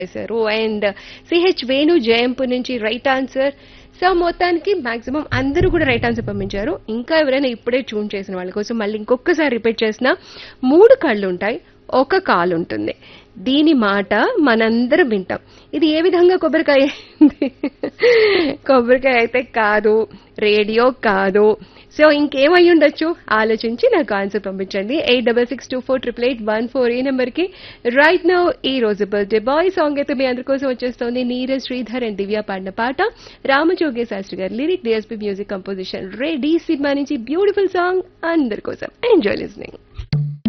చేశారు and CH Venu Jayampu నుంచి right answer so మొత్తానికి మాక్సిమం అందరూ కూడా రైట్ ఆన్సర్ పంపించారు ఇంకా ఎవరైనా ఇప్పుడే ట్యూన్ చేసిన వాళ్ళ కోసం మళ్ళీ ఇంకొకసారి రిపీట్ చేసిన మూడు కళ్ళు ఉంటాయి ఒక కాలు ఉంటుంది దీని మాట మనందరం వింటాం ఇది ఏ విధంగా కొబ్బరికాయ అయింది? కొబ్బరికాయ అయితే కాదు రేడియో కాదు సో ఇంకేమై ఉండొచ్చు ఆలోచించి నాకు ఆన్సర్ పంపించండి eight double six two four triple eight one four ఈ నెంబర్కి రైట్ నౌ ఈ రోజు బర్త్డే బాయ్ సాంగ్ అయితే మీ అందరి కోసం వచ్చేస్తోంది నీరజ్ శ్రీధర్ అండ్ దివ్య పాడిన పాట రామజోగే శాస్త్రి గారి lyric D S P music composition ready cinema నుంచి బ్యూటిఫుల్ సాంగ్ అందరి కోసం ఎంజాయ్ లిస్నింగ్